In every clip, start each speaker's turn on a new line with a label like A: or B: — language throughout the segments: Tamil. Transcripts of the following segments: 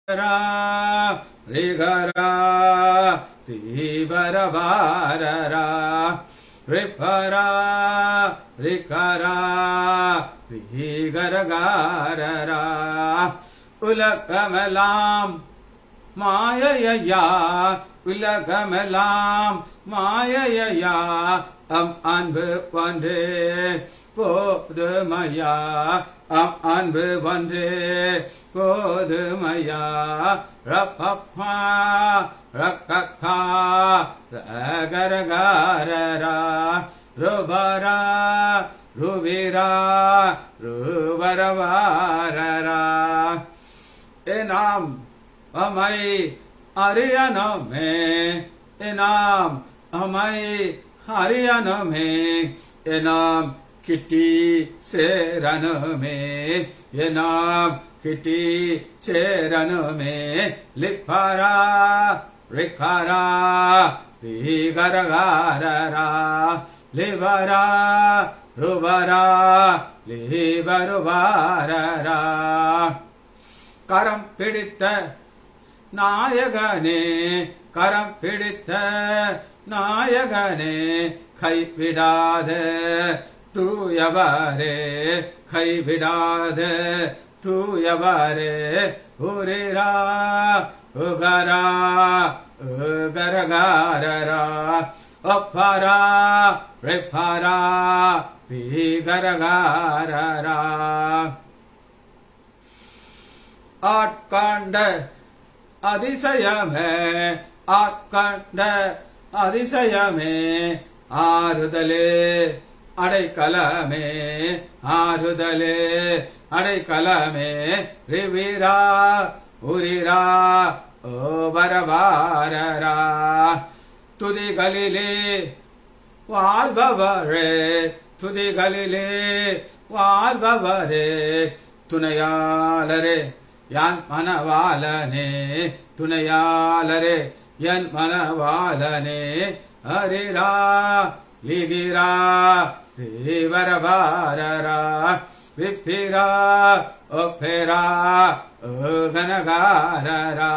A: ரா ரிகரா ரீபரபாரரா ரிபரா ரிகரா ரீகரகாரரா உலகமெல்லாம் மாயையா உலகமெல்லாம் மாயையா அம் அன்பு ஒன்றே போதுமையா அம் அன்பு ஒன்றே போதுமையா ரப்பப்பா ரக்கக்கா ரகரகாரரா ருபரா ருவிரா ருவரவாரரா எனாம் அமை அரியனமே எனாம் அமை அரியனமே எனாம் கிட்டி சேரனுமே எனாம் கிட்டி சேரனுமே லிப்பரா ரிக்கரா ரீகரகாரரா லிவரா ருவரா லிவருவாரரா கரம் பிடித்த நாயகனே கரம் பிடித்த நாயகனே கைவிடாத தூயவரே கைவிடாத தூயவரே உரிரா உகரா உகரகாரரா ஒப்பரா ரெப்பரா பீகரகாரரா ஆட்காண்ட அதிசயமே ஆட்காண்ட அதிசயமே ஆறுதலே அடைக்கலமே ஆறுதலே அடைக்கலமே ரிவிரா உரிரா ஓ வரவாரரா துதிகளிலே வாழ்பவரே துதிகளிலே வாழ்பவரே துணையாளரே யான் மனவாளனே துணையாளரே என் மனவாளனே ஹரிரா லிகிரா வரபாரரா விப்பிரா ஒப்பேரா கனகாரரா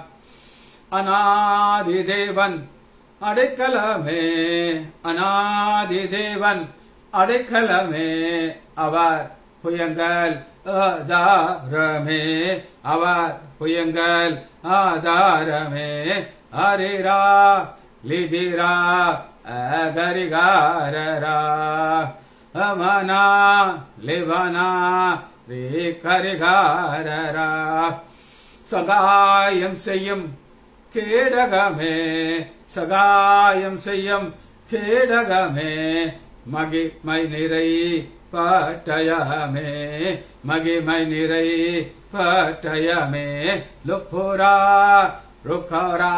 A: அநாதி தேவன் அடைக்கலமே அநாதி தேவன் அடைக்கலமே அவர் புயங்கள் ஆதாரமே அவர் புயங்கள் ஆதாரமே ஹரிரா லிதிரா அகரிகாரரா அமனா லிவனா ரீகரிகாரரா சகாயம் செய்யும் கேடகமே சகாயம் செய்யும் கேடகமே மகிமை நிறை பட்டயமே மகிமை நிறை பட்டயமே லுப்புரா ருக்கரா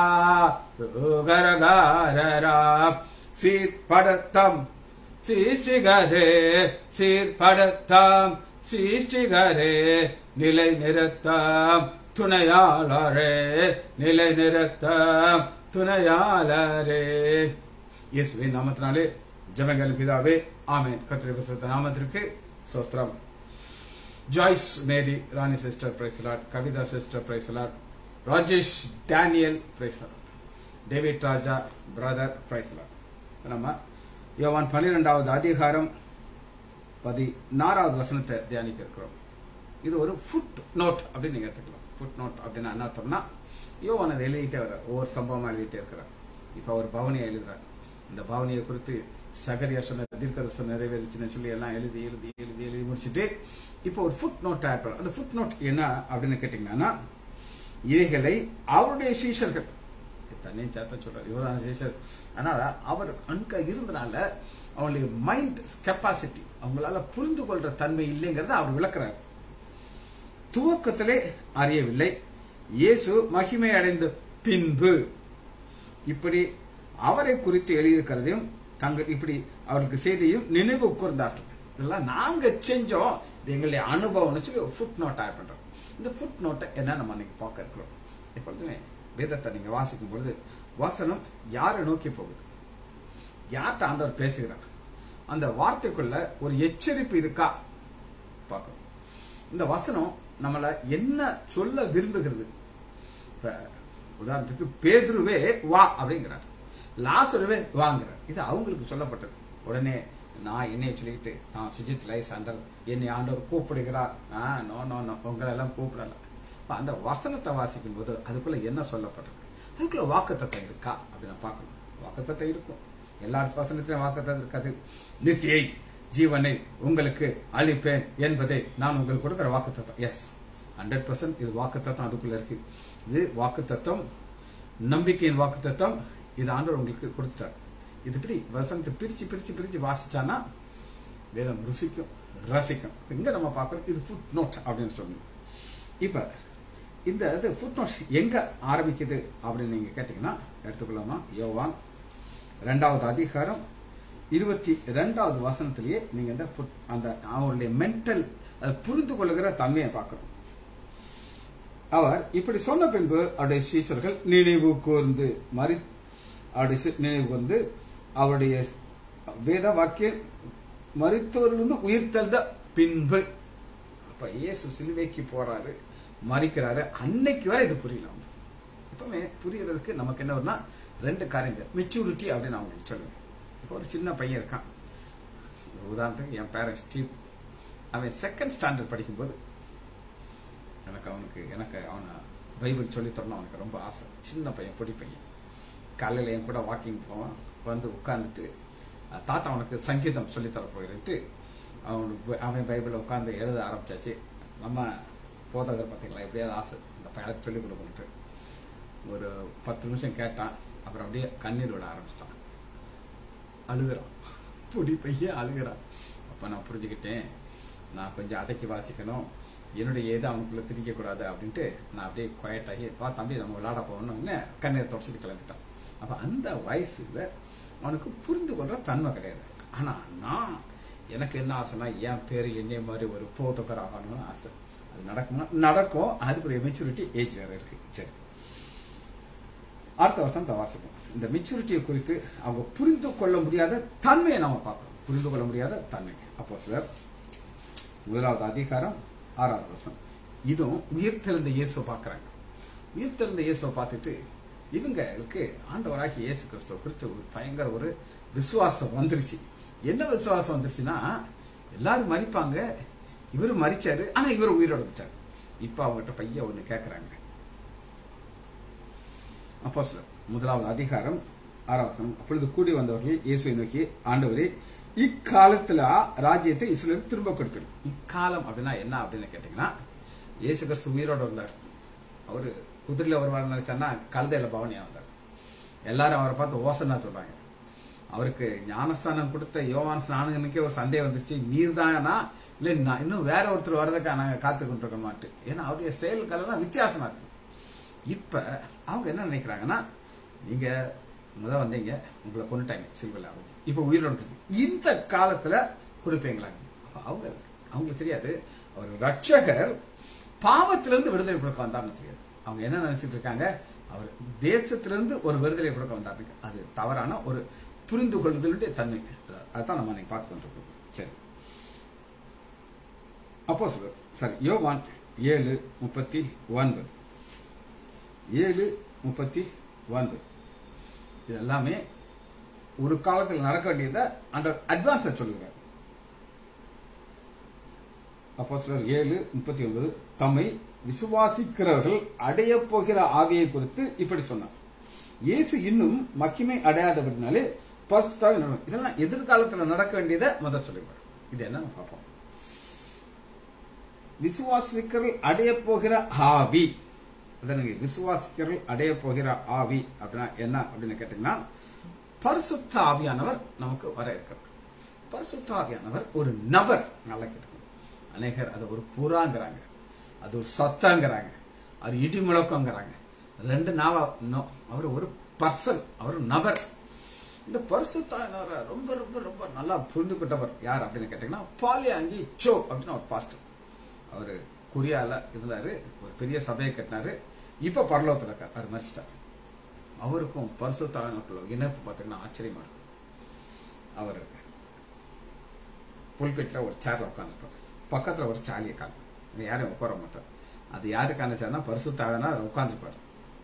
A: ருகரகாரரா சீர்படுத்தம் சீஷ்டிகரே சீர்படுத்தம் சீஷ்டிகரே நிலை நிறுத்தம் துணையாளரே நிலை நிறுத்தம் துணையாளரே இயேசுவின் நாமத்தினாலே ஜெபங்கள் பிதாவே ஆமென் கத்திரி பிரசுத்த நாமத்திற்கு சோஸ்திரம் ஜாய்ஸ் மேரி ராணி சிஸ்டர் பிரைசலாட் கவிதா சிஸ்டர் பிரைசலாட் ராஜேஷ் டேனியல் பிரைசலாட் டேவிட் ராஜா பிரதர் பிரைசலாட் நம்ம யோவான் பன்னிரெண்டாவது அதிகாரம் பதினாறாவது வசனத்தை தியானிக்க இருக்கிறோம் இது ஒரு ஃபுட் நோட் அப்படின்னு நீங்க எடுத்துக்கலாம் ஃபுட் நோட் அப்படின்னா என்ன அர்த்தம்னா யோவான் அதை எழுதிட்டே வர்றார் ஒவ்வொரு சம்பவமா எழுதிட்டே இருக்கிறார் இப்ப அவர் பவனியை எழுதுறார் இந்த பவனியை குறித்து சகரியா சொன்ன தீர்க்கதர்சனம் நிறைவேறிச்சுன்னு சொல்லி எல்லாம் எழுதி எழுதி எழுதி எழுதி முடிச்சுட்டு இப்போ ஒரு ஃபுட் நோட் ஆட் பண்ண அந்த ஃபுட் நோட் என்ன அப்படின்னு கேட்டீங்கன்னா இவைகளை அவருடைய சீஷர்கள் தன்னையும் சேர்த்த சொல்றாரு இவரான சீஷர் அதனால அவர் அங்க இருந்தனால அவங்களுடைய மைண்ட் கெப்பாசிட்டி அவங்களால புரிந்து கொள்ற தன்மை இல்லைங்கிறத அவர் விளக்குறாரு துவக்கத்திலே அறியவில்லை இயேசு மகிமை அடைந்த பின்பு இப்படி அவரை குறித்து எழுதியிருக்கிறதையும் தங்கள் இப்படி அவருக்கு செய்தியும் நினைவு கூர்ந்தார்கள் இதெல்லாம் நாங்க செஞ்சோம் இது எங்களுடைய அனுபவம்னு சொல்லி ஒரு ஃபுட் நோட் ஆட் பண்றோம் இந்த ஃபுட் நோட்டை என்ன நம்ம இன்னைக்கு பார்க்க இருக்கிறோம் எப்பொழுதுமே வேதத்தை நீங்க வாசிக்கும் பொழுது வசனம் யாரை நோக்கி போகுது யார்கிட்ட ஆண்டவர் பேசுகிறார் அந்த வார்த்தைக்குள்ள ஒரு எச்சரிப்பு இருக்கா பார்க்கணும் இந்த வசனம் நம்மள என்ன சொல்ல விரும்புகிறது இப்ப உதாரணத்துக்கு பேதுருவே வா அப்படிங்கிறார் லாசருவே வாங்குறார் இது அவங்களுக்கு சொல்லப்பட்டது உடனே நான் என்னைய சொல்லிட்டு நான் சுஜித் லை சண்டல் என்னை ஆண்டவர் கூப்பிடுகிறார் ஆ நோ நோ நோ உங்களை எல்லாம் கூப்பிடல அப்ப அந்த வசனத்தை வாசிக்கும் போது அதுக்குள்ள என்ன சொல்லப்பட்டிருக்கு அதுக்குள்ள வாக்குத்தத்தம் இருக்கா அப்படின்னு பார்க்கணும் வாக்குத்தத்தம் இருக்கும் எல்லா வசனத்திலும் வாக்குத்தத்தம் இருக்காது நித்தியை ஜீவனை உங்களுக்கு அளிப்பேன் என்பதை நான் உங்களுக்கு கொடுக்கிற வாக்குத்தத்தம் எஸ் ஹண்ட்ரட் பர்சன்ட் இது வாக்குத்தத்தம் அதுக்குள்ள இருக்கு இது வாக்குத்தத்தம் நம்பிக்கையின் வாக்குத்தத்தம் இது ஆண்டவர் உங்களுக்கு கொடுத்துட்டார் இது இப்படி வசனத்தை பிரிச்சு பிரிச்சு பிரிச்சு வாசிச்சானா வேதம் ருசிக்கும் ரசிக்கும் இங்க நம்ம பார்க்கறோம் இது ஃபுட் நோட் அப்படின்னு சொல்லணும் இப்ப இந்த இது ஃபுட் நோட் எங்க ஆரம்பிக்குது அப்படின்னு நீங்க கேட்டீங்கன்னா எடுத்துக்கலாமா யோவான் ரெண்டாவது அதிகாரம் இருபத்தி ரெண்டாவது வசனத்திலேயே நீங்க இந்த foot- அந்த அவருடைய மென்டல் புரிந்து கொள்ளுகிற தன்மையை பார்க்கணும் அவர் இப்படி சொன்ன பின்பு அவருடைய சீசர்கள் நினைவு கூர்ந்து மறி அவருடைய சி- நினைவு கூர்ந்து அவருடைய வேத வாக்கிய மறித்தோரிலிருந்து உயிர் தெழுந்த பின்பு அப்ப இயேசு சிலுவைக்கு போறாரு மறிக்கிறாரு அன்னைக்கு வரை இது புரியல அவங்களுக்கு. எப்பவுமே புரியறதுக்கு நமக்கு என்ன வரும்னா ரெண்டு காரியங்கள் மெச்சூரிட்டி அப்படின்னு நான் உங்களுக்கு சொல்லுவேன் இப்போ ஒரு சின்ன பையன் இருக்கான் உதாரணத்துக்கு என் பேரன் ஸ்டீவ் அவன் செகண்ட் ஸ்டாண்டர்ட் படிக்கும்போது எனக்கு அவனுக்கு எனக்கு அவனை பைபிள் சொல்லி தரணும் அவனுக்கு ரொம்ப ஆசை சின்ன பையன் பொடி பையன் காலையில் என் கூட வாக்கிங் போவான் வந்து உட்காந்துட்டு அஹ், தாத்தா அவனுக்கு சங்கீதம் சொல்லி தர போயிருட்டு அவனுக்கு அவன் பைபிளை உட்காந்து எழுத ஆரம்பிச்சாச்சு நம்ம போதகர் பார்த்தீங்களா எப்படியாவது ஆசை இந்த பையனுக்கு சொல்லிக் கொடுக்கணுட்டு ஒரு பத்து நிமிஷம் கேட்டான் அப்புறம் அப்படியே கண்ணீர் விட ஆரம்பிச்சிட்டான் அழுகுறான் பொடி பையன் அழுகுறான் அப்ப நான் புரிஞ்சுக்கிட்டேன் நான் கொஞ்சம் அடக்கி வாசிக்கணும் என்னுடைய எது அவனுக்குள்ள திரிக்க கூடாது அப்படின்ட்டு நான் அப்படியே குவைட் ஆகி வா தம்பி நம்ம விளையாட போகணும்னு கண்ணீர் தொடச்சிட்டு கிளம்பிட்டான் அப்ப அந்த வயசுல அவனுக்கு புரிந்து கொள்ற தன்மை கிடையாது ஆனா நான் எனக்கு என்ன ஆசைனா என் பேரு என்னைய மாதிரி ஒரு போதகர் ஆகணும்னு ஆசை அது நடக்குமா நடக்கும் அதுக்குரிய மெச்சூரிட்டி ஏஜ் வேற இருக்கு சரி அடுத்த வருஷம் வாசிப்போம் இந்த மெச்சூரிட்டியை குறித்து அவங்க புரிந்து கொள்ள முடியாத தன்மையை நாம பார்க்கணும் புரிந்து கொள்ள முடியாத தன்மை அப்போ சிலர் முதலாவது அதிகாரம் ஆறாவது வருஷம் இதுவும் உயிர்த்தெழுந்த இயேசுவை பார்க்கறாங்க உயிர்த்தெழுந்த இயேசுவை பார்த்துட்டு இவங்களுக்கு ஆண்டவராகி இயேசு கிறிஸ்துவ குறித்து ஒரு பயங்கர ஒரு விசுவாசம் வந்துருச்சு என்ன விசுவாசம் வந்துருச்சுன்னா எல்லாரும் மறிப்பாங்க இவரு மறிச்சாரு ஆனா இவர் உயிரோட வந்துட்டாரு இப்ப அவங்ககிட்ட பையன் ஒண்ணு கேக்குறாங்க அப்போஸ்தலர் முதலாவது அதிகாரம் ஆறாவது வசனம். அப்பொழுது கூடி வந்தவர்கள் இயேசுவை நோக்கி ஆண்டவரே இக்காலத்துல ராஜ்யத்தை இஸ்ரேலுக்கு திரும்ப கொடுப்பேன் இக்காலம் அப்படின்னா என்ன அப்படின்னு கேட்டீங்கன்னா இயேசு கிறிஸ்து உயிரோட இருந்தார் அவரு குதிரையில வருவார் நினைச்சான்னா கழுதையில பவனியா வந்தார் எல்லாரும் அவரை பார்த்து ஓசனா சொல்றாங்க அவருக்கு ஞானஸ்தானம் கொடுத்த யோவான் ஸ்நானகனுக்கே ஒரு சந்தேகம் வந்துச்சு நீர் தானா இல்ல நான் இன்னும் வேற ஒருத்தர் வர்றதுக்கா நாங்க காத்து கொண்டிருக்கோமாட்டு ஏன்னா அவருடைய செயல்களெல்லாம் வித்தியாசமா இருக்கு இப்ப அவங்க என்ன நினைக்கிறாங்கன்னா நீங்க முத வந்தீங்க உங்களை கொண்டுட்டாங்க சில்வல இப்ப உயிரோட இருக்கு. இந்த காலத்துல கொடுப்பீங்களா அப்ப அவங்க அவங்களுக்கு தெரியாது அவர் ரட்சகர் பாவத்திலிருந்து விடுதலை கொடுக்க வந்தார்னு தெரியாது அவங்க என்ன நினைச்சிட்டு இருக்காங்க அவர் தேசத்திலிருந்து ஒரு விடுதலை கொடுக்க வந்தாரு அது தவறான ஒரு புரிந்து கொள்ளுதலுடைய தன்மை அதான் நம்ம இன்னைக்கு பார்த்து கொண்டிருக்கோம் சரி அப்போ சொல்லுவார் சரி யோவான் ஏழு முப்பத்தி ஒன்பது ஏழு முப்பத்தி ஒன்பது இது எல்லாமே ஒரு காலத்தில் நடக்க வேண்டியதை அந்த அட்வான்ஸை சொல்லுகிறார் அப்போ சிலர் ஏழு முப்பத்தி ஒன்பது தம்மை விசுவாசிக்கிறவர்கள் அடைய போகிற ஆவியை குறித்து இப்படி சொன்னார் இயேசு இன்னும் மகிமை அடையாதபடினாலே பரிசுத்தாவி நடக்கும். இதெல்லாம் எதிர்காலத்தில் நடக்க வேண்டியதை முதல் சொல்லுவார் இது என்ன பார்ப்போம் விசுவாசிக்கிறவர்கள் அடைய போகிற ஆவி அதனுங்க விசுவாசிக்கிறவர்கள் அடைய போகிற ஆவி அப்படின்னா என்ன அப்படின்னு கேட்டீங்கன்னா பரிசுத்த ஆவியானவர் நமக்கு வர இருக்கிறார் பரிசுத்த ஆவியானவர் ஒரு நபர் நல்லா கேட்டுக்கணும் அநேகர் அதை ஒரு புறாங்கிறாங்க அது ஒரு சத்தங்கிறாங்க அது இடி முழக்கங்கிறாங்க ரெண்டு நாவா நோ அவர் ஒரு பர்சன் அவர் ஒரு நபர் இந்த பரிசுத்தானவரை ரொம்ப ரொம்ப ரொம்ப நல்லா புரிந்துகிட்டவர் யார் அப்படின்னு கேட்டீங்கன்னா பாலியாங்கி சோ அப்படின்னு ஒரு பாஸ்டர் அவரு கொரியால இருந்தாரு ஒரு பெரிய சபையை கட்டினாரு இப்ப பரலோகத்துல இருக்கார் அவர் மறிச்சிட்டார் அவருக்கும் பரிசுத்தானக்குள்ள இணைப்பு பார்த்தீங்கன்னா ஆச்சரியமா இருக்கும் அவர் புல்பெட்ல ஒரு சேர்ல உட்காந்துருப்பார் பக்கத்துல ஒரு சாலியை காணும் யாரையும் உட்கார மாட்டார் அது யாருக்கான சேர்னா பரிசுத்தாகனா அதை உட்காந்துருப்பார்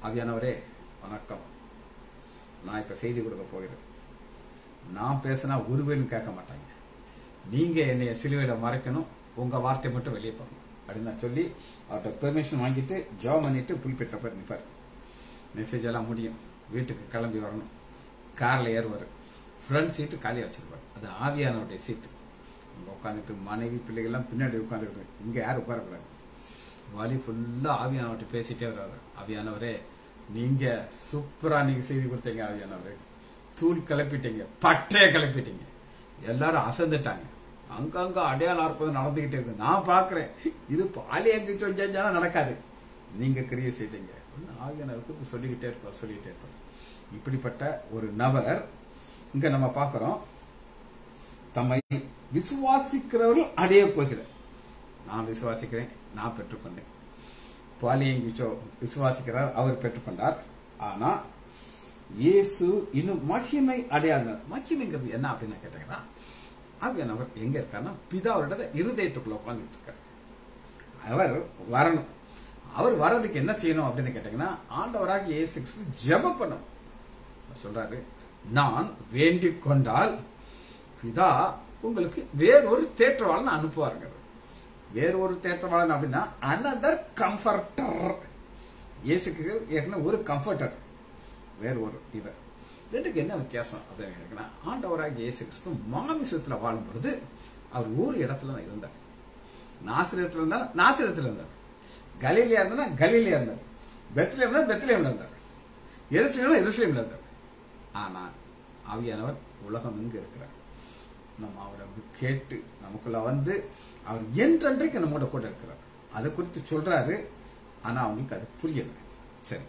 A: ஆவியானவரே வணக்கம் நான் இப்ப செய்தி கொடுக்க போகிறேன் நான் பேசினா ஒருவேளும் கேட்க மாட்டாங்க நீங்க என்னைய சிலுவையில மறைக்கணும் உங்க வார்த்தை மட்டும் வெளியே போகணும் அப்படின்னு நான் சொல்லி அவர்கிட்ட பெர்மிஷன் வாங்கிட்டு ஜாப் பண்ணிட்டு புல்பெற்ற போய் நிற்பார் மெசேஜ் எல்லாம் முடியும் வீட்டுக்கு கிளம்பி வரணும் கார்ல ஏறுவார் ஃப்ரண்ட் சீட்டு காலியா வச்சிருப்பார் அது ஆவியானவருடைய சீட்டு அங்க உட்காந்துட்டு மனைவி பிள்ளைகள்லாம் பின்னாடி உட்காந்துக்கிட்டு இங்க யாரும் உட்காரக்கூடாது வழி ஃபுல்லா ஆவியானவர்கிட்ட பேசிட்டே வர்றாரு ஆவியானவரே நீங்க சூப்பரா நீங்க செய்தி கொடுத்தீங்க ஆவியானவரே தூள் கிளப்பிட்டீங்க பட்டைய கிளப்பிட்டீங்க எல்லாரும் அசந்துட்டாங்க அங்கங்க அடையாள அற்புதம் நடந்துகிட்டே இருக்கு நான் பாக்குறேன் இது பாலி எங்க செஞ்சா நடக்காது நீங்க கிரியை செய்தீங்க ஆவியானவருக்கு சொல்லிக்கிட்டே இருப்பார் சொல்லிக்கிட்டே இருப்பார் இப்படிப்பட்ட ஒரு நபர் இங்க நம்ம பார்க்கிறோம் தம்மை விசுவாசிக்கிறவர்கள் அடைய போகிறார் நான் விசுவாசிக்கிறேன் நான் பெற்றுக்கொண்டேன் பாலியங்கிச்சோ விசுவாசிக்கிறார் அவர் பெற்றுக்கொண்டார் ஆனா இயேசு இன்னும் மகிமை அடையாத மகிமைங்கிறது என்ன அப்படின்னு கேட்டீங்கன்னா ஆவியானவர் எங்க இருக்காருன்னா பிதாவோட இருதயத்துக்குள்ள உட்கார்ந்துட்டு இருக்காரு அவர் வரணும் அவர் வர்றதுக்கு என்ன செய்யணும் அப்படின்னு கேட்டீங்கன்னா ஆண்டவராக இயேசு கிறிஸ்து ஜெபம் பண்ணணும் சொல்றாரு நான் வேண்டிக் கொண்டால் பிதா உங்களுக்கு வேறொரு தேற்றவாளன் அனுப்புவாருங்க வேறு ஒரு தேற்றவாளன் அப்படின்னா அனதர் கம்ஃபர்டர் இயேசுக்கு ஏற்கனவே ஒரு கம்ஃபர்டர் வேறு ஒரு இவர் ரெண்டுக்கு என்ன வித்தியாசம் அப்படின்னு கேட்டீங்கன்னா ஆண்டவராக இயேசு கிறிஸ்து மாமிசத்துல வாழும் பொழுது அவர் ஒரு இடத்துல இருந்தார் நாசிரியத்துல இருந்தார் நாசிரியத்துல இருந்தார் கலீலியா இருந்தா கலீலியா இருந்தார் பெத்லேம் இருந்தார் பெத்லேம்ல இருந்தார் எருசலேம் எருசலேம்ல இருந்தார் ஆனா ஆவியானவர் உலகம் எங்க இருக்கிறார் நம்ம அவரை கேட்டு நமக்குள்ள வந்து அவர் என்றென்றைக்கு நம்மோட கூட இருக்கிறார் அதை குறித்து சொல்றாரு ஆனா அவங்களுக்கு அது புரியல சரி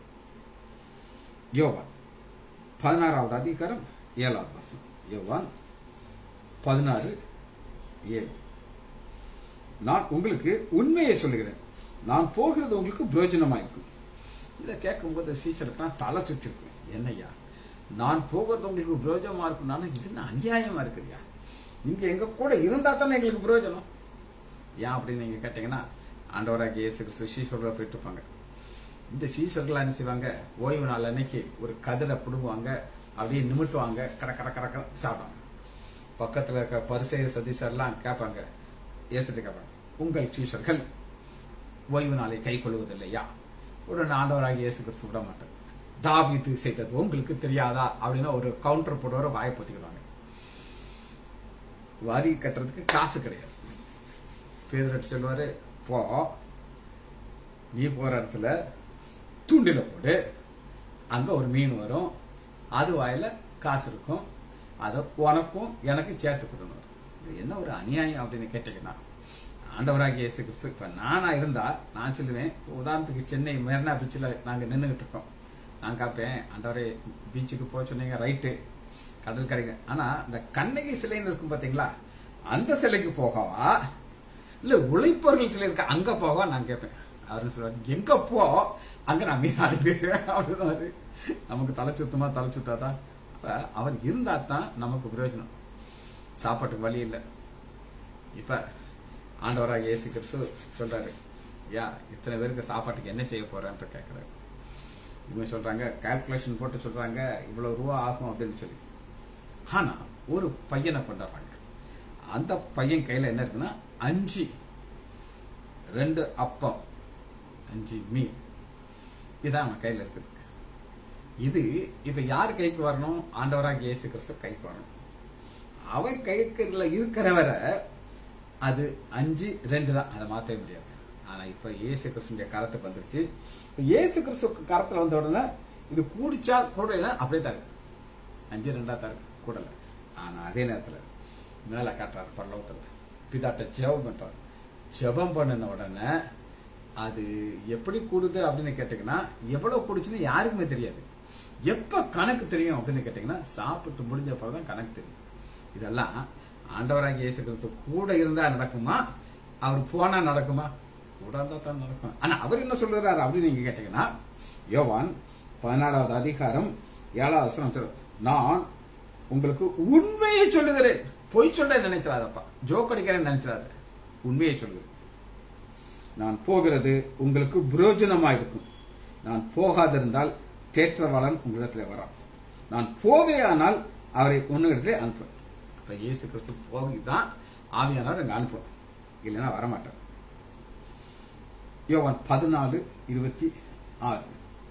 A: யோவான் பதினாறாவது அதிகாரம் ஏழாவது வருஷம் யோவான் பதினாறு ஏழு நான் உங்களுக்கு உண்மையை சொல்லுகிறேன் நான் போகிறது உங்களுக்கு பிரயோஜனமா இருக்கும் இதை கேட்கும்போது சீச்சருக்குலாம் தலை சுத்தி இருக்கும் என்னையா நான் போகிறது உங்களுக்கு பிரயோஜனமா இருக்கும்னாலும் இது என்ன அநியாயமா இருக்குதுயா நீங்க எங்க கூட இருந்தா தானே எங்களுக்கு பிரயோஜனம் ஏன் அப்படின்னு நீங்க கேட்டீங்கன்னா ஆண்டவராக இயேசு கிறிஸ்து சீசர்களை போயிட்டுப்பாங்க இந்த சீசர்கள் என்ன செய்வாங்க ஓய்வு நாள் அன்னைக்கு ஒரு கதிரை பிடுங்குவாங்க அப்படியே நிமிட்டுவாங்க கர கர கர கர சாப்பிடுவாங்க பக்கத்துல இருக்க பரிசெய சதீசர்லாம் கேட்பாங்க ஏத்துட்டு கேட்பாங்க உங்கள் சீசர்கள் ஓய்வு நாளை கை கொள்வதில்லையா உடனே ஆண்டவராக இயேசு கிறிஸ்து விட மாட்டார் தாவித்து செய்தது உங்களுக்கு தெரியாதா அப்படின்னு ஒரு கவுண்டர் போடுவார வாயை பொத்திக்கிடுவாங்க வரி கட்டுறதுக்கு காசு கிடையாது பேதரட்டு சொல்லுவாரு போ நீ போற இடத்துல தூண்டில போடு அங்க ஒரு மீன் வரும் அது வாயில காசு இருக்கும் அத உனக்கும் எனக்கு சேர்த்து கொடுக்கணும் இது என்ன ஒரு அநியாயம் அப்படின்னு கேட்டீங்கன்னா ஆண்டவராகிய இயேசு கிறிஸ்து இப்ப நானா இருந்தா நான் சொல்லுவேன் உதாரணத்துக்கு சென்னை மெரினா பீச்சில் நாங்க நின்றுகிட்டு இருக்கோம் நான் காப்பேன் ஆண்டவரே பீச்சுக்கு போக சொன்னீங்க ரைட்டு கடல் கரைங்க ஆனா இந்த கண்ணகி சிலைன்னு இருக்கும் பாத்தீங்களா அந்த சிலைக்கு போகவா இல்ல உழைப்பவர்கள் சிலை இருக்க அங்க போகவா நான் கேட்பேன் அவரு சொல்லுவாரு எங்க போ அங்க நான் மீன் அனுப்பிடுவேன் அப்படின்னு நமக்கு தலை சுத்தமா தலை சுத்தாதான் அவர் இருந்தா தான் நமக்கு பிரயோஜனம் சாப்பாட்டுக்கு வழி இல்லை இப்ப ஆண்டவராக இயேசு கிறிஸ்து சொல்றாரு யா இத்தனை பேருக்கு சாப்பாட்டுக்கு என்ன செய்ய போறேன்ட்டு கேட்கிறாரு இவங்க சொல்றாங்க கால்குலேஷன் போட்டு சொல்றாங்க இவ்வளவு ரூபா ஆகும் அப்படின்னு சொல்லி ஆனா ஒரு பையனை கொண்டாடுறாங்க அந்த பையன் கையில என்ன இருக்குன்னா அஞ்சு ரெண்டு அப்பம் அஞ்சு மீன் இதான் அவன் கையில இருக்குது இது இப்ப யார் கைக்கு வரணும் ஆண்டவராக இயேசு கிறிஸ்து கைக்கு வரணும் அவன் கைக்குள்ள இருக்கிறவரை அது அஞ்சு ரெண்டு தான் அதை மாத்தவே முடியாது ஆனா இப்ப இயேசு கிறிஸ்துடைய கரத்துக்கு வந்துருச்சு இயேசு கிறிஸ்து கரத்துல வந்த உடனே இது கூடிச்சா கூட அப்படியே தான் இருக்கு அஞ்சு ரெண்டா தான் இருக்கு கூடல ஆனா அதே நேரத்துல மேல காட்டுறாரு பரலோகத்துல பிதாட்ட ஜெபம் பண்றாரு ஜெபம் பண்ணின உடனே அது எப்படி கூடுது அப்படின்னு கேட்டீங்கன்னா எவ்வளவு கூடுச்சுன்னு யாருக்குமே தெரியாது எப்ப கணக்கு தெரியும் அப்படின்னு கேட்டீங்கன்னா சாப்பிட்டு முடிஞ்ச தான் கணக்கு தெரியும் இதெல்லாம் ஆண்டவராக இயேசு கிறிஸ்து கூட இருந்தா நடக்குமா அவர் போனா நடக்குமா கூட இருந்தா தான் நடக்கும் ஆனா அவர் என்ன சொல்றாரு அப்படின்னு நீங்க கேட்டீங்கன்னா யோவான் பதினாறாவது அதிகாரம் ஏழாவது வசனம் நான் உங்களுக்கு உண்மையை சொல்லுகிறேன் பொய் சொல்ல நினைச்சிடாதப்பா ஜோக் அடிக்கிறேன்னு நினைச்சிடாத உண்மையை சொல்லுகிறேன் நான் போகிறது உங்களுக்கு பிரயோஜனமா இருக்கும் நான் போகாதிருந்தால் தேற்றவாளன் உங்களிடத்தில் வரான் நான் போவேயானால் அவரை உன்னிடத்திலே அனுப்புவேன் அப்ப இயேசு கிறிஸ்து போகிதான் ஆவியானவர் அங்க அனுப்பும் இல்லைன்னா வரமாட்டார் யோவான் பதினாலு இருபத்தி ஆறு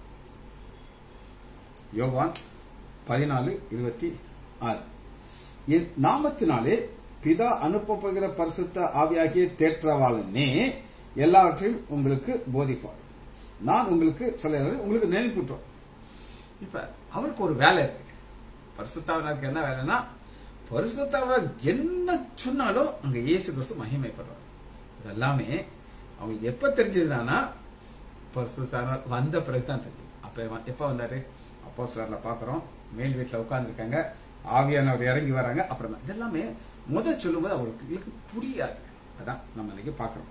A: யோவான் பதினாலு இருபத்தி ஆறு என் நாமத்தினாலே பிதா அனுப்பப் போகிற பரிசுத்த ஆவியாகிய தேற்றவாளனே எல்லாவற்றையும் உங்களுக்கு போதிப்பார் நான் உங்களுக்கு சொல்ல உங்களுக்கு நினைப்புட்டோம் இப்ப அவருக்கு ஒரு வேலை இருக்கு பரிசுத்தாவினருக்கு என்ன வேலைன்னா பரிசுத்தாவினர் என்ன சொன்னாலும் அங்க இயேசு கிறிஸ்து மகிமைப்படுவார் இதெல்லாமே அவங்களுக்கு எப்ப தெரிஞ்சதுனா பரிசுத்தாவினர் வந்த பிறகுதான் தெரிஞ்சது அப்ப வ- எப்ப வந்தாரு அப்போ சிலர்ல பாக்குறோம் மேல் வீட்டுல உட்கார்ந்துருக்காங்க ஆவியானவர் இறங்கி வராங்க அப்புறம் தான். இதெல்லாமே முதல் சொல்லும்போது அவங்களுக்கு புரியாது அதான் நம்ம இன்னைக்கு பார்க்கிறோம்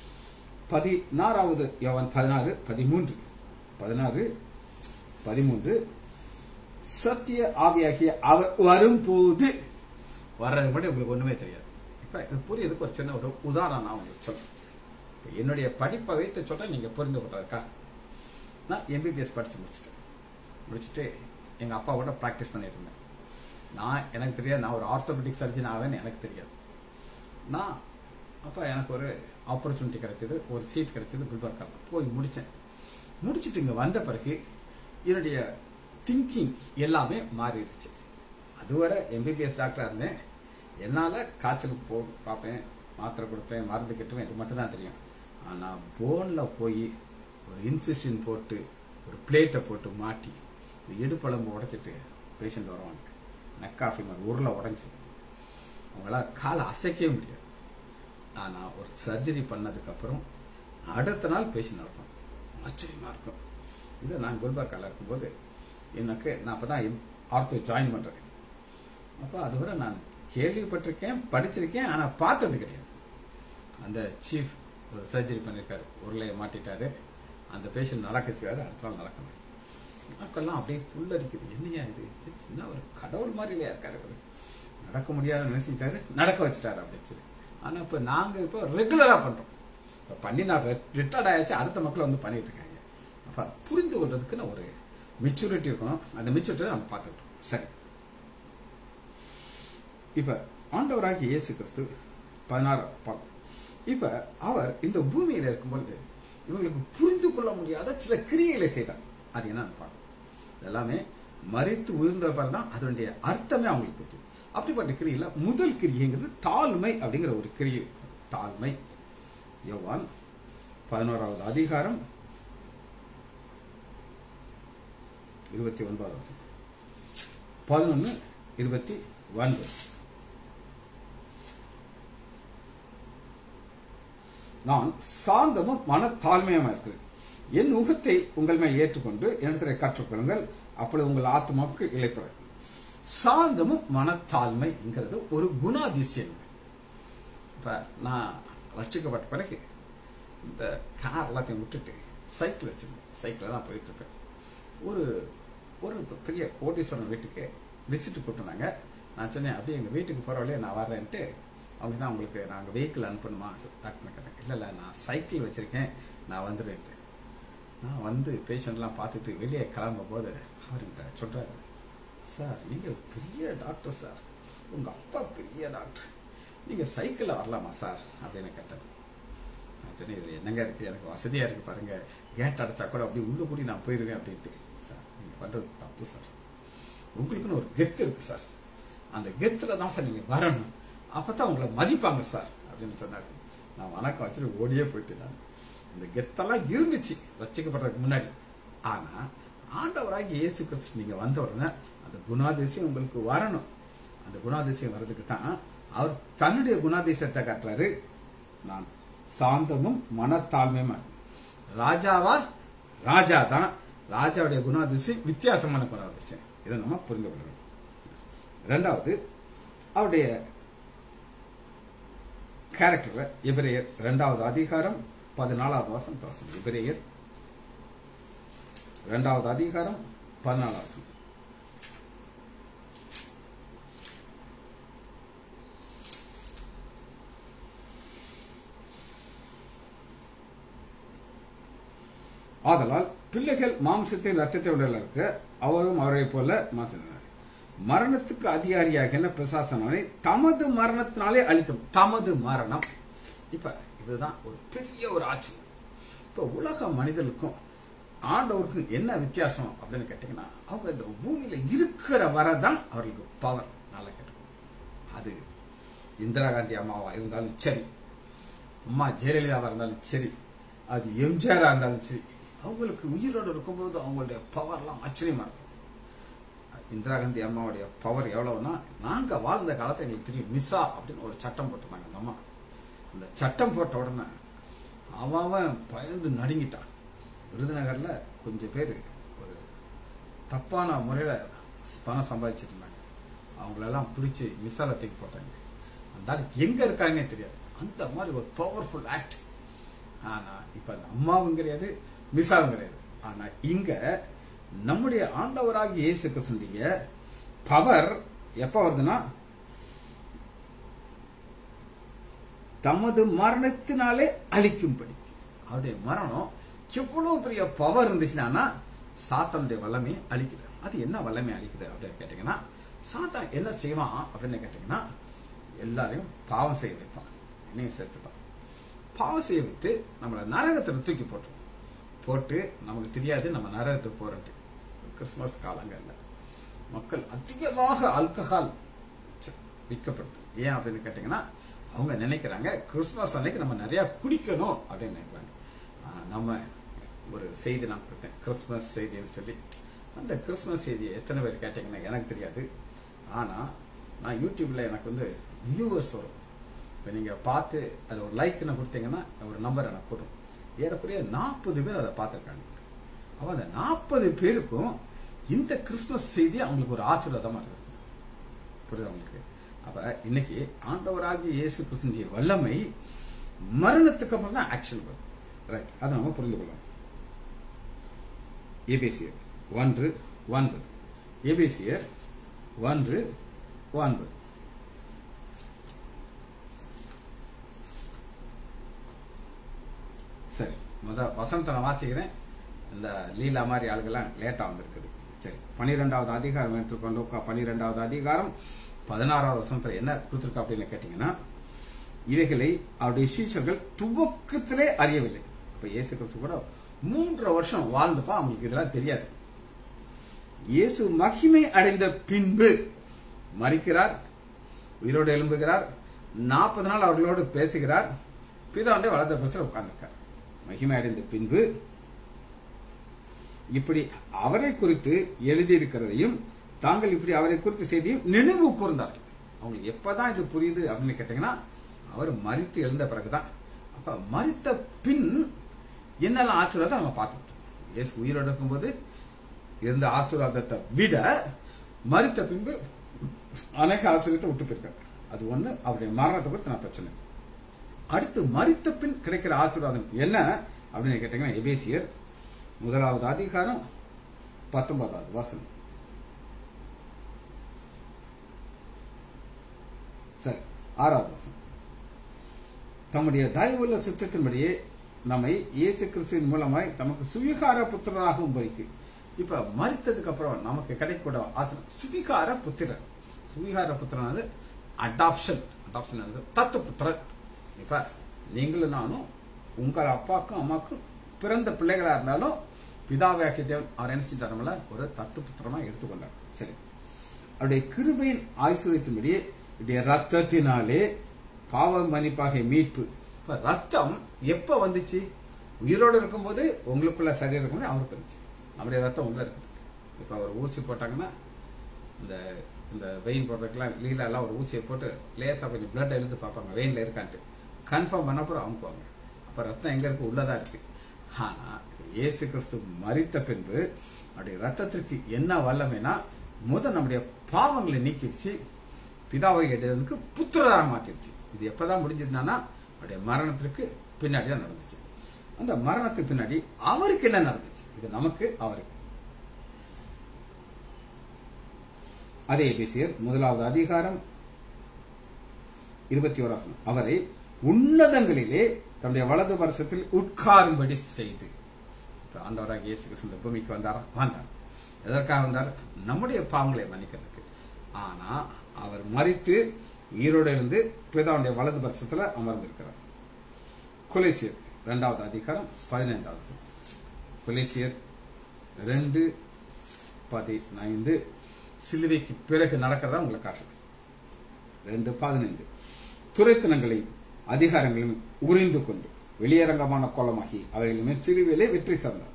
A: பதினாறாவது யோவான் பதினாறு பதிமூன்று பதினாறு பதிமூன்று சத்திய ஆவியாகிய அவர் வரும்போது வர்றது மட்டும் உங்களுக்கு ஒண்ணுமே தெரியாது இப்ப இது புரியதுக்கு ஒரு சின்ன ஒரு உதாரணம் நான் உங்களுக்கு சொல்றேன் இப்ப என்னுடைய படிப்பை வைத்து சொல்றேன் நீங்க புரிந்து கொள்றதுக்கா நான் எம்பிபிஎஸ் படிச்சு முடிச்சிட்டேன் முடிச்சுட்டு எங்க அப்பா கூட ப்ராக்டிஸ் பண்ணிட்டு இருந்தேன் நான் எனக்கு தெரியாது நான் ஒரு ஆர்த்தோபெடிக் சர்ஜன் ஆவேன்னு எனக்கு தெரியாது நான் அப்ப எனக்கு ஒரு ஆப்பர்ச்சுனிட்டி கிடைச்சது ஒரு சீட் கிடைச்சது குல்பர்கால போய் முடிச்சேன் முடிச்சிட்டு இங்க வந்த பிறகு என்னுடைய திங்கிங் எல்லாமே மாறிடுச்சு அதுவரை எம்பிபிஎஸ் டாக்டரா இருந்தேன் என்னால காய்ச்சலுக்கு போ பார்ப்பேன் மாத்திரை கொடுப்பேன் மருந்து கட்டுவேன் இது மட்டும் தான் தெரியும் ஆனா போன்ல போய் ஒரு இன்சிஷன் போட்டு ஒரு பிளேட்டை போட்டு மாட்டி இந்த இடுப்பழம்பு உடைச்சிட்டு பேஷண்ட் வருவாங்க நெக்காஃபி மாதிரி உருளை உடைஞ்சு அவங்களால காலை அசைக்கவே முடியாது ஆனா ஒரு சர்ஜரி பண்ணதுக்கு அப்புறம் அடுத்த நாள் பேஷண்ட் நடக்கும் ஆச்சரியமா இருக்கும் இது நான் குல்பர்கால இருக்கும்போது எனக்கு நான் அப்பதான் ஆர்த்தோ ஜாயின் பண்றேன் அப்ப அதுவரை நான் கேள்விப்பட்டிருக்கேன் படிச்சிருக்கேன் ஆனா பார்த்தது கிடையாது அந்த சீஃப் ஒரு சர்ஜரி பண்ணிருக்காரு உருளையை மாட்டிட்டாரு அந்த பேஷண்ட் நடக்கிறதுக்காரு அடுத்த நாள் நடக்கணும் மக்கள்லாம் அப்படியே புல்லரிக்குது என்னையா இது என்ன ஒரு கடவுள் மாதிரிலையா இருக்காரு அவரு நடக்க முடியாத நினைச்சிட்டாரு நடக்க வச்சுட்டாரு அப்படின்னு சொல்லி ஆனா இப்ப நாங்க இப்போ ரெகுலரா பண்றோம் இப்ப பண்ணி நான் ரிட்டையர்ட் ஆயாச்சு அடுத்த மக்கள் வந்து பண்ணிட்டு இருக்காங்க அப்ப புரிந்து கொள்றதுக்குன்னு ஒரு மெச்சூரிட்டி இருக்கணும் அந்த மெச்சூரிட்டி நம்ம பார்த்துக்கிட்டோம் சரி இப்ப ஆண்டவராகிய இயேசு கிறிஸ்து பதினாறு பார்க்கும் இப்ப அவர் இந்த பூமியில இருக்கும்பொழுது இவங்களுக்கு புரிந்து கொள்ள முடியாத சில கிரியைகளை செய்தார் அது என்னன்னு பார்க்கணும் இதெல்லாமே மறித்து உயர்ந்த தான் அதனுடைய அர்த்தமே அவங்களுக்கு புரியும் அப்படிப்பட்ட கிரியில முதல் கிரியைங்கிறது தாழ்மை அப்படிங்கிற ஒரு கிரியை தாழ்மை யோவான் பதினோராவது அதிகாரம் இருபத்தி ஒன்பதாவது பதினொன்னு இருபத்தி ஒன்பது நான் சாந்தமும் மனத்தாழ்மையுமா இருக்கிறேன் என் முகத்தை உங்கள் மேல் ஏற்றுக்கொண்டு என்னிடத்தில் கற்றுக்கொள்ளுங்கள் அப்பொழுது உங்கள் ஆத்மாவுக்கு இழைப்பற சாந்தமும் மனத்தாழ்மைங்கிறது ஒரு குணாதிசயம் இப்ப நான் ரட்சிக்கப்பட்ட பிறகு இந்த கார் எல்லாத்தையும் விட்டுட்டு சைக்கிள் வச்சிருந்தேன் சைக்கிள் தான் போயிட்டு இருப்பேன் ஒரு ஒரு பெரிய கோடீஸ்வரன் வீட்டுக்கு விசிட்டு கூப்பிட்டுனாங்க நான் சொன்னேன் அப்படியே எங்க வீட்டுக்கு போற வழியே நான் வர்றேன்ட்டு அவங்க தான் உங்களுக்கு நாங்க வெஹிக்கிள் அனுப்பணுமா டாக்டர் கேட்டேன் இல்ல இல்ல நான் சைக்கிள் வச்சிருக்கேன் நான் வந்துடுவேன் நான் வந்து பேஷண்ட்லாம் பார்த்துட்டு வெளியே கிளம்பும் போது அவர்கிட்ட சொல்றாரு சார் நீங்க பெரிய டாக்டர் சார் உங்க அப்பா பெரிய டாக்டர் நீங்க சைக்கிள்ல வரலாமா சார் அப்படின்னு கேட்டேன் நான் சொன்னேன் இதுல என்னங்க இருக்கு எனக்கு வசதியா இருக்கு பாருங்க கேட் அடைச்சா கூட அப்படியே உள்ள கூடி நான் போயிருவேன் அப்படின்ட்டு சார் நீங்க பண்றது தப்பு சார் உங்களுக்குன்னு ஒரு கெத்து இருக்கு சார் அந்த கெத்துல தான் சார் நீங்க வரணும் அப்பதான் உங்களை மதிப்பாங்க சார் அப்படின்னு சொன்னாரு நான் வணக்கம் வச்சுட்டு ஓடியே போயிட்டு நான் இந்த கெத்தெல்லாம் இருந்துச்சு ரசிக்கப்படுறதுக்கு முன்னாடி ஆனா ஆண்டவராகி இயேசு கிறிஸ்து நீங்க வந்த உடனே அந்த குணாதிசயம் உங்களுக்கு வரணும் அந்த குணாதிசயம் வர்றதுக்கு தான் அவர் தன்னுடைய குணாதிசயத்தை காட்டுறாரு நான் சாந்தமும் மனத்தாழ்மையுமா ராஜாவா ராஜா தான் ராஜாவுடைய குணாதிசயம் வித்தியாசமான குணாதிசயம் இதை நம்ம புரிந்து கொள்ளணும் ரெண்டாவது அவருடைய கேரக்டர்ல எபிரேயர் இரண்டாவது அதிகாரம் பதினாலாவது வாசம் வாசம் எபிரேயர் இரண்டாவது அதிகாரம் பதினாலாவது வாசம் ஆதலால் பிள்ளைகள் மாம்சத்தின் ரத்தத்தை உடல இருக்கு அவரும் அவரை போல மாற்றினார் மரணத்துக்கு அதிகாரியாக பிசாசனவனை தமது மரணத்தினாலே அழிக்கும் தமது மரணம் இப்ப இதுதான் ஒரு பெரிய ஒரு ஆட்சி இப்ப உலக மனிதர்களுக்கும் ஆண்டவருக்கும் என்ன வித்தியாசம் அப்படின்னு கேட்டீங்கன்னா அவங்க இந்த பூமியில இருக்கிற வரதான் அவர்களுக்கு பவர் நல்லா கேட்டோம் அது இந்திரா காந்தி அம்மாவா இருந்தாலும் சரி அம்மா ஜெயலலிதாவா இருந்தாலும் சரி அது எம்ஜிஆரா இருந்தாலும் சரி அவங்களுக்கு உயிரோடு இருக்கும்போது அவங்களுடைய பவர்லாம் ஆச்சரியமா இருக்கும் இந்திரா காந்தி அம்மாவுடைய பவர் எவ்வளவுன்னா நாங்க வாழ்ந்த காலத்தை எங்களுக்கு தெரியும் மிஸ்ஸா அப்படின்னு ஒரு சட்டம் போட்டிருந்தாங்க அந்த அம்மா அந்த சட்டம் போட்ட உடனே அவன் அவன் பயந்து நடுங்கிட்டான் விருதுநகர்ல கொஞ்சம் பேர் ஒரு தப்பான முறையில பணம் சம்பாதிச்சிட்டு இருந்தாங்க அவங்களெல்லாம் பிடிச்சி மிஸ்ஸால தூக்கி போட்டாங்க அந்த ஆள் எங்க இருக்காங்கன்னே தெரியாது அந்த மாதிரி ஒரு பவர்ஃபுல் ஆக்ட் ஆனா இப்ப அந்த அம்மாவும் கிடையாது மிஸ்ஸாவும் கிடையாது ஆனா இங்க நம்முடைய ஆண்டவராகிய இயேசு கிறிஸ்துடைய பவர் எப்ப வருதுன்னா தமது மரணத்தினாலே அழிக்கும்படி அவருடைய மரணம் எவ்வளவு பெரிய பவர் இருந்துச்சுன்னா சாத்தானுடைய வல்லமை அழிக்குது அது என்ன வல்லமை அழிக்குது அப்படின்னு கேட்டீங்கன்னா சாத்தான் என்ன செய்வான் அப்படின்னு கேட்டீங்கன்னா எல்லாரையும் பாவம் செய்ய வைப்பான் என்னையும் சேர்த்துப்பான் பாவம் செய்ய வைத்து நம்மளை நரகத்தில் தூக்கி போட்டுருவோம் போட்டு நமக்கு தெரியாது நம்ம நரகத்துக்கு போறோம் கிறிஸ்துமஸ் காலங்கள்ல மக்கள் அதிகமாக ஆல்கஹால் விற்கப்படுது ஏன் அப்படின்னு கேட்டீங்கன்னா அவங்க நினைக்கிறாங்க கிறிஸ்துமஸ் அன்னைக்கு நம்ம நிறைய குடிக்கணும் அப்படின்னு நினைக்கிறாங்க ஆனா நம்ம ஒரு செய்தி நான் கொடுத்தேன் கிறிஸ்துமஸ் செய்தின்னு சொல்லி அந்த கிறிஸ்துமஸ் செய்தியை எத்தனை பேர் கேட்டீங்கன்னா எனக்கு தெரியாது ஆனா நான் யூடியூப்ல எனக்கு வந்து வியூவர்ஸ் வரும் இப்போ நீங்க பார்த்து அதில் ஒரு லைக்னு கொடுத்தீங்கன்னா ஒரு நம்பர் எனக்கு போடும் ஏறக்குறைய நாற்பது பேர் அதை பார்த்துருக்காங்க அப்ப அந்த நாற்பது பேருக்கும் இந்த கிறிஸ்துமஸ் செய்தி அவங்களுக்கு ஒரு ஆசீர்வாதமா இருக்குது புரியுது அவங்களுக்கு அப்ப இன்னைக்கு ஆண்டவராகிய இயேசு கிறிஸ்துடைய வல்லமை மரணத்துக்கு அப்புறம் தான் ஆக்ஷன் வரும் ரைட் அதை நம்ம புரிந்து கொள்ளலாம் எபேசியர் ஒன்று ஒன்பது எபேசியர் ஒன்று ஒன்பது சரி முத வசனத்தை நான் வாசிக்கிறேன் இந்த லீலா மாதிரி ஆளுகள்லாம் லேட்டா வந்திருக்குது சரி பனிரெண்டாவது அதிகாரம் எடுத்துக்கொண்டு பனிரெண்டாவது அதிகாரம் பதினாறாவது வசனத்துல என்ன கொடுத்திருக்கா அப்படின்னு கேட்டீங்கன்னா இவைகளை அவருடைய சீஷர்கள் துவக்கத்திலே அறியவில்லை இப்ப இயேசு கிறிஸ்து கூட மூன்று வருஷம் வாழ்ந்துப்பா அவங்களுக்கு இதெல்லாம் தெரியாது இயேசு மகிமை அடைந்த பின்பு மறிக்கிறார் உயிரோடு எழும்புகிறார் நாற்பது நாள் அவர்களோடு பேசுகிறார் பிதாவுடைய வளர்ந்த பிரச்சனை உட்கார்ந்திருக்கார் மகிமை அடைந்த பின்பு இப்படி அவரை குறித்து எழுதியிருக்கிறதையும் தாங்கள் இப்படி அவரை குறித்து செய்தியும் நினைவு கூர்ந்தார்கள் அவங்களுக்கு எப்பதான் இது புரியுது அப்படின்னு கேட்டீங்கன்னா அவர் மறித்து எழுந்த பிறகுதான் அப்ப மறித்த பின் என்னெல்லாம் ஆசீர்வாதம் நம்ம பார்த்துக்கிட்டோம் இயேசு உயிரோடு இருக்கும்போது இருந்த ஆசீர்வாதத்தை விட மறித்த பின்பு அநேக ஆச்சரியத்தை விட்டு போயிருக்காரு அது ஒண்ணு அவருடைய மரணத்தை குறித்து நான் பிரச்சனை அடுத்து மறித்த பின் கிடைக்கிற ஆசீர்வாதம் என்ன அப்படின்னு கேட்டீங்கன்னா எபேசியர் முதலாவது அதிகாரம் பத்தொன்பதாவது வாசனம் சரி ஆறாவது வாசனம் தம்முடைய தயவுள்ள சுத்தத்தின்படியே நம்மை இயேசு கிறிஸ்துவின் மூலமாய் தமக்கு சுவிகார புத்திரராகவும் பறிக்கு இப்ப மறித்ததுக்கு அப்புறம் நமக்கு கிடைக்கூட ஆசனம் சுவிகார புத்திரர் சுவிகார புத்திரன் வந்து அடாப்ஷன் அடாப்ஷன் வந்து தத்து புத்திரன் இப்ப நீங்களும் நானும் உங்கள் அப்பாக்கும் அம்மாக்கும் பிறந்த பிள்ளைகளா இருந்தாலும் பிதாவாகிய தேவன் அவர் என்ன செஞ்சார் ஒரு தத்து புத்திரமா எடுத்துக்கொண்டார் சரி அவருடைய கிருபையின் ஆயுசுவத்தின்படியே இவருடைய ரத்தத்தினாலே பாவ மன்னிப்பாக மீட்பு இப்ப ரத்தம் எப்ப வந்துச்சு உயிரோடு இருக்கும்போது உங்களுக்குள்ள சரீரம் இருக்கும்போது அவருக்கு இருந்துச்சு நம்முடைய ரத்தம் உள்ள இருக்குது இப்ப அவர் ஊசி போட்டாங்கன்னா இந்த இந்த வெயின் போடுறதுக்கெல்லாம் லீலா எல்லாம் ஒரு ஊசியை போட்டு லேசா கொஞ்சம் பிளட் எழுந்து பார்ப்பாங்க வெயின்ல இருக்கான்ட்டு கன்ஃபார்ம் பண்ண அப்புறம் அமுக்குவாங்க அப்ப ரத்தம் எங்க இருக்கு உள்ளதா இருக்கு ஆனா இயேசு கிறிஸ்து மறித்த பின்பு அவருடைய ரத்தத்திற்கு என்ன வல்லமைனா முத நம்முடைய பாவங்களை நீக்கிடுச்சு பிதாவை கேட்டதுக்கு புத்திரராக மாத்திருச்சு இது எப்பதான் முடிஞ்சதுன்னா அவருடைய மரணத்திற்கு பின்னாடி தான் நடந்துச்சு அந்த மரணத்துக்கு பின்னாடி அவருக்கு என்ன நடந்துச்சு இது நமக்கு அவருக்கு அதே பேசியர் முதலாவது அதிகாரம் இருபத்தி ஓராசனம் அவரை உன்னதங்களிலே தன்னுடைய வலது வருஷத்தில் உட்காரும்படி செய்து இப்ப ஆண்டவராக இயேசு கிறிஸ்து இந்த பூமிக்கு வந்தாரா வந்தார் எதற்காக வந்தார் நம்முடைய பாவங்களை மன்னிக்கிறதுக்கு ஆனா அவர் மறித்து ஈரோடு இருந்து பிதாவுடைய வலது பட்சத்துல அமர்ந்திருக்கிறார் கொலேசியர் இரண்டாவது அதிகாரம் பதினைந்தாவது கொலேசியர் ரெண்டு பதினைந்து சிலுவைக்கு பிறகு நடக்கிறதா உங்களுக்கு காட்டுறேன் ரெண்டு பதினைந்து துரைத்தனங்களை அதிகாரங்களையும் உறிந்து கொண்டு வெளியரங்கமான கோலமாகி அவைகளின் மேல் சிறுவிலே வெற்றி சார்ந்தார்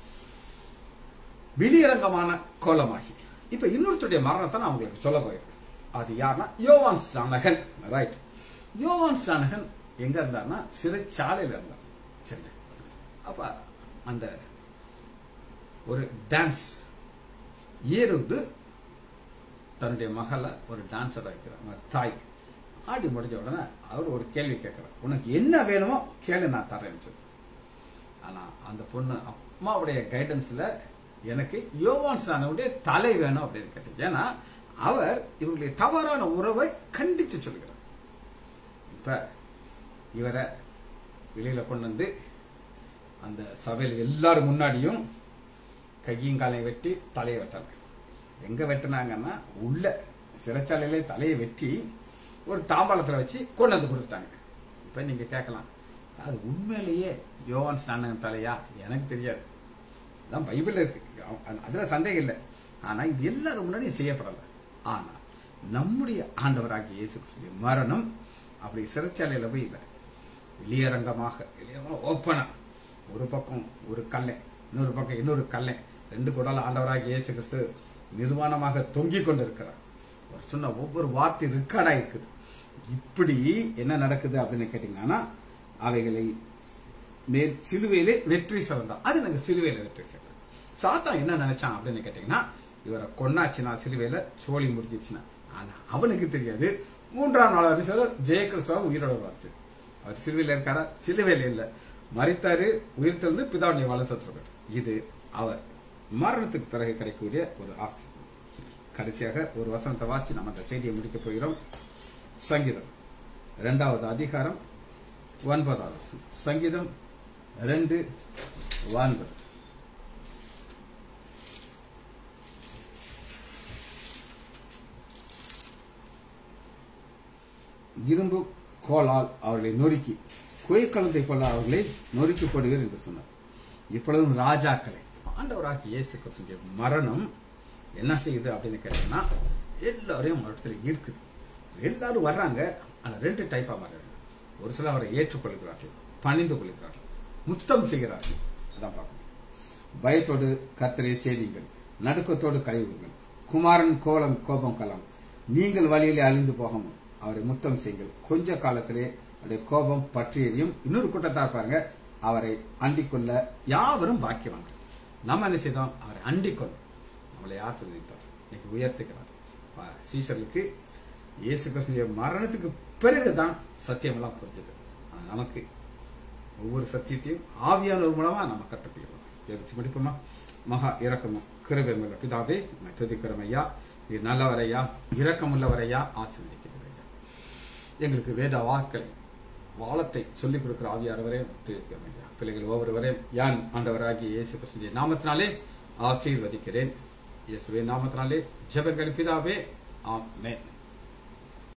A: வெளியரங்கமான கோலமாகி இப்ப இன்னொருத்தருடைய மரணத்தை நான் உங்களுக்கு சொல்ல போயிருக்கேன் அது யாருன்னா யோவான் ஸ்நானகன் ரைட் யோவான் ஸ்நானகன் எங்க இருந்தார்னா சிறைச்சாலையில இருந்தார் சென்னை அப்ப அந்த ஒரு டான்ஸ் ஏறுது தன்னுடைய மகளை ஒரு டான்ஸர் வைக்கிறார் அவங்க தாய் ஆடி முடிஞ்ச உடனே அவர் ஒரு கேள்வி கேட்கிறார் உனக்கு என்ன வேணுமோ கேளு நான் தரேன்னு சொல்லி ஆனா அந்த பொண்ணு அம்மாவுடைய கைடன்ஸ்ல எனக்கு யோவான் ஸ்நானனுடைய தலை வேணும் அப்படின்னு கேட்டுச்சு ஏன்னா அவர் இவர்களுடைய தவறான உறவை கண்டித்து சொல்கிறார் இப்ப இவரை வெளியில கொண்டு வந்து அந்த சபையில் எல்லாரும் முன்னாடியும் கையும் காலையும் வெட்டி தலையை வெட்டாங்க எங்க வெட்டினாங்கன்னா உள்ள சிறைச்சாலையிலே தலையை வெட்டி ஒரு தாம்பாளத்துல வச்சு கொண்டு வந்து கொடுத்துட்டாங்க இப்ப நீங்க கேட்கலாம் அது உண்மையிலேயே யோவான் ஸ்நானகன் தலையா எனக்கு தெரியாது அதான் பைபிள்ல இருக்கு அது- அதுல சந்தேகம் இல்லை ஆனா இது எல்லாரும் முன்னாடி செய்யப்படல ஆனா நம்முடைய ஆண்டவராகிய இயேசு கிறிஸ்துவின் மரணம் அப்படி சிறைச்சாலையில போய் இல்லை வெளியரங்கமாக வெளியரங்கமாக ஓப்பனா ஒரு பக்கம் ஒரு கல்லை இன்னொரு பக்கம் இன்னொரு கல்லை ரெண்டு குடல ஆண்டவராகிய இயேசு கிறிஸ்து நிர்வாணமாக தொங்கிக் கொண்டிருக்கிறார் அவர் சொன்ன ஒவ்வொரு வார்த்தை ரெக்கார்டா இருக்குது இப்படி என்ன நடக்குது அப்படின்னு கேட்டீங்கன்னா அவைகளை மேல் சிலுவையிலே வெற்றி சிறந்தார் அது நாங்க சிலுவையில வெற்றி சிறந்தோம் சாத்தான் என்ன நினைச்சான் அப்படின்னு கேட்டீங்கன்னா இவரை கொன்னாச்சுன்னா சிலுவையில சோழி முடிஞ்சிச்சுன்னா ஆனா அவனுக்கு தெரியாது மூன்றாம் நாள் வரிசையில் ஜெயகிறிஸ்துவா உயிரோட வருச்சு அவர் சிலுவையில இருக்காரா சிலுவையில இல்ல மறித்தாரு உயிர் தெழுந்து பிதாவுடைய வலசத்திரவர் இது அவர் மரணத்துக்கு பிறகு கிடைக்கக்கூடிய ஒரு ஆசை கடைசியாக ஒரு வசனத்தை வாசி நம்ம அந்த செய்தியை முடிக்க போகிறோம் சங்கீதம் இரண்டாவது அதிகாரம் ஒன்பதாவது வசனம். சங்கீதம் ரெண்டு ஒன்பது இரும்பு கோலால் அவர்களை நொறுக்கி குயக்கலந்தை போல அவர்களை நொறுக்கி போடுவீர் என்று சொன்னார் இப்பொழுதும் ராஜாக்களை ஆண்டவராகி இயேசு கிறிஸ்துவின் மரணம் என்ன செய்யுது அப்படின்னு கேட்டீங்கன்னா எல்லாரையும் ஒரு இடத்துல ஈர்க்குது எல்லாரும் வர்றாங்க ஆனா ரெண்டு டைப்பா வர்றாங்க ஒரு சிலர் அவரை ஏற்றுக்கொள்கிறார்கள் பணிந்து கொள்கிறார்கள் முத்தம் செய்கிறார்கள் அதான் பார்க்கணும் பயத்தோடு கர்த்தரை சேவிங்கள் நடுக்கத்தோடு கைவிடுங்கள் குமாரன் கோலம் கோபம் கலம் நீங்கள் வழியிலே அழிந்து போகாமல் அவரை முத்தம் செய்யுங்கள் கொஞ்ச காலத்திலே அவருடைய கோபம் பற்றி எரியும் இன்னொரு கூட்டத்தார் பாருங்க அவரை அண்டிக்கொள்ள யாவரும் பாக்கியவாங்க நம்ம என்ன செய்தோம் அவரை அண்டிக்கொள்ள நம்மளை ஆசீர்வதித்தார் இன்னைக்கு உயர்த்துக்கிறார் வா, சீசர்களுக்கு இயேசு கிறிஸ்துவின் மரணத்துக்கு பிறகுதான் சத்தியமெல்லாம் புரிஞ்சது ஆனா நமக்கு ஒவ்வொரு சத்தியத்தையும் ஆவியானவர் மூலமா நம்ம கற்றுக்கொள்ளணும் ஜெபிச்சு முடிப்போமா மகா இரக்கமும் கிருபையுள்ள பிதாவே உம்மை துதிக்கிறோம் ஐயா நீ நல்லவரையா இரக்கமுள்ளவரையா ஆசீர்வதிக்கிறோம் ஐயா எங்களுக்கு வேத வாக்களை வாழத்தை சொல்லிக் கொடுக்கிற ஆவியானவரே துதிக்கிறோம் ஐயா பிள்ளைகள் ஒவ்வொருவரையும் யான் ஆண்டவராகிய இயேசு கிறிஸ்துவின் நாமத்தினாலே ஆசீர்வதிக்கிறேன் இயேசுவின் நாமத்தினாலே ஜெபங்கள் பிதாவே ஆமென்